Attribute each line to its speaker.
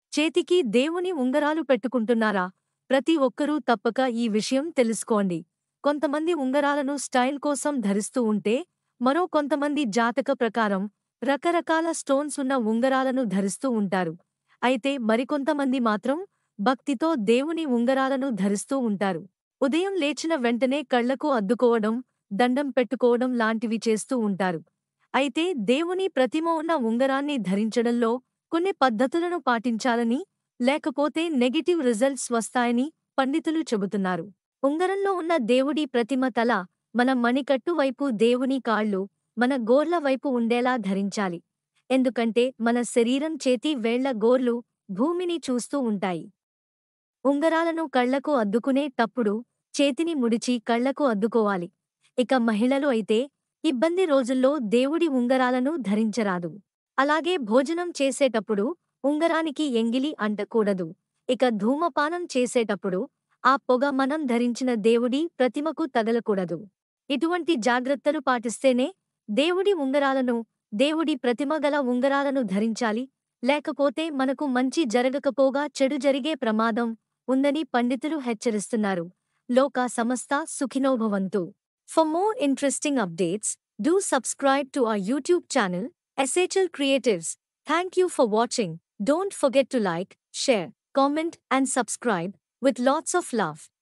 Speaker 1: చేతికి దేవుని ఉంగరాలు పెట్టుకుంటున్నారా ప్రతి ఒక్కరూ తప్పక ఈ విషయం తెలుసుకోండి కొంతమంది ఉంగరాలను స్టైల్ కోసం ధరిస్తూ ఉంటే మరో కొంతమంది జాతక ప్రకారం రకరకాల స్టోన్స్ ఉన్న ఉంగరాలను ధరిస్తూ ఉంటారు అయితే మరికొంతమంది మాత్రం భక్తితో దేవుని ఉంగరాలను ధరిస్తూ ఉంటారు ఉదయం లేచిన వెంటనే కళ్లకు అద్దుకోవడం దండం పెట్టుకోవడం లాంటివి చేస్తూ ఉంటారు అయితే దేవుని ప్రతిమ ఉన్న ఉంగరాన్ని ధరించడంలో కొన్ని పద్ధతులను పాటించాలని లేకపోతే నెగిటివ్ రిజల్ట్స్ వస్తాయని పండితులు చెబుతున్నారు ఉంగరంలో ఉన్న దేవుడి ప్రతిమ తల మన మణికట్టు వైపు దేవుని కాళ్ళు మన గోర్ల వైపు ఉండేలా ధరించాలి ఎందుకంటే మన శరీరం చేతి వేళ్ల గోర్లు భూమిని చూస్తూ ఉంటాయి ఉంగరాలను కళ్లకు అద్దుకునే తప్పుడు చేతిని ముడిచి కళ్లకు అద్దుకోవాలి ఇక మహిళలు అయితే ఇబ్బంది రోజుల్లో దేవుడి ఉంగరాలను ధరించరాదు అలాగే భోజనం చేసేటప్పుడు ఉంగరానికి ఎంగిలి అంటకూడదు ఇక ధూమపానం చేసేటప్పుడు ఆ పొగ మనం ధరించిన దేవుడి ప్రతిమకు తగలకూడదు ఇటువంటి జాగ్రత్తలు పాటిస్తేనే దేవుడి ఉంగరాలను దేవుడి ప్రతిమ గల ఉంగరాలను ధరించాలి లేకపోతే మనకు మంచి జరగకపోగా చెడు జరిగే ప్రమాదం ఉందని పండితులు హెచ్చరిస్తున్నారు లోకా సమస్త సుఖినోభవంతు for more interesting updates do subscribe to our YouTube channel SHL creatives thank you for watching don't forget to like share comment and subscribe with lots of love.